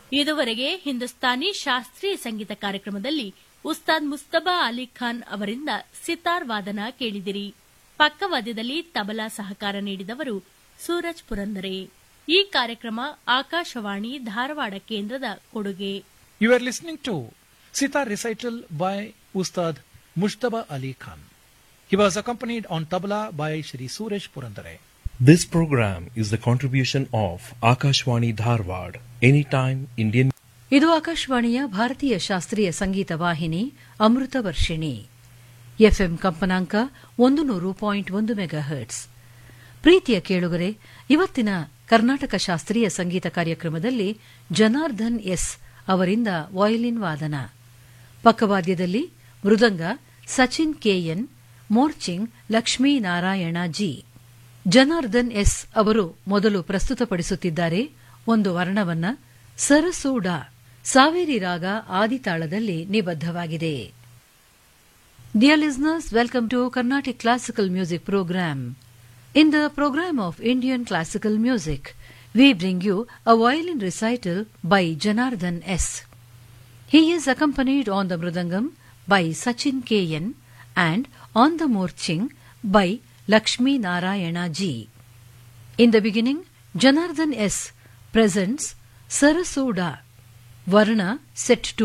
ಇದುವರೆಗೆ ಹಿಂದೂಸ್ತಾನಿ ಶಾಸ್ತ್ರೀಯ ಸಂಗೀತ ಕಾರ್ಯಕ್ರಮದಲ್ಲಿ ಉಸ್ತಾದ್ ಮುಸ್ತಬಾ ಅಲಿ ಖಾನ್ ಅವರಿಂದ ಸಿತಾರ್ ವಾದನ ಕೇಳಿದಿರಿ ಪಕ್ಕವಾದ್ಯದಲ್ಲಿ ತಬಲಾ ಸಹಕಾರ ನೀಡಿದವರು ಸೂರಜ್ ಪುರಂದರೆ ಈ ಕಾರ್ಯಕ್ರಮ ಆಕಾಶವಾಣಿ ಧಾರವಾಡ ಕೇಂದ್ರದ ಕೊಡುಗೆ You are listening to Sitar recital by Ustad Mushtaba Ali Khan. He was accompanied on tabla by Shri Suresh Purandare. This program is the contribution of Akashwani Dharwad, Anytime Indian ಇದು ಆಕಾಶವಾಣಿಯ ಭಾರತೀಯ ಶಾಸ್ತ್ರೀಯ ಸಂಗೀತ ವಾಹಿನಿ ಅಮೃತ ವರ್ಷಿಣಿ ಎಫ್ಎಂ ಕಂಪನಾಂಕ ಒಂದು ನೂರು point ಒಂದು mega hertz ಪ್ರೀತಿಯ ಕೇಳುಗರೆ ಇವತ್ತಿನ ಕರ್ನಾಟಕ ಶಾಸ್ತ್ರೀಯ ಸಂಗೀತ ಕಾರ್ಯಕ್ರಮದಲ್ಲಿ ಜನಾರ್ದನ್ ಎಸ್ ಅವರಿಂದ ವಾಯಲಿನ್ ವಾದನ ಪಕ್ಕವಾದ್ಯದಲ್ಲಿ ಮೃದಂಗ ಸಚಿನ್ ಕೆಎನ್ ಮೋರ್ಚಿಂಗ್ ಲಕ್ಷ್ಮೀನಾರಾಯಣ ಜಿ ಜನಾರ್ದನ್ ಎಸ್ ಅವರು ಮೊದಲು ಪ್ರಸ್ತುತಪಡಿಸುತ್ತಿದ್ದಾರೆ ಒಂದು ವರ್ಣವನ್ನ ಸರಸೂಡ ಸಾವೇರಿ ರಾಗ ಆದಿತಾಳದಲ್ಲಿ ನಿಬದ್ಧವಾಗಿದೆ Dear listeners, welcome to Carnatic Classical Music Program. In the program of Indian classical music, we bring you a violin recital by Janardhan S. He is accompanied on the mridangam by Sachin K.N. and on the morching by Lakshmi Narayana G. In the beginning, Janardhan S. presents Sarasoda, Varna set to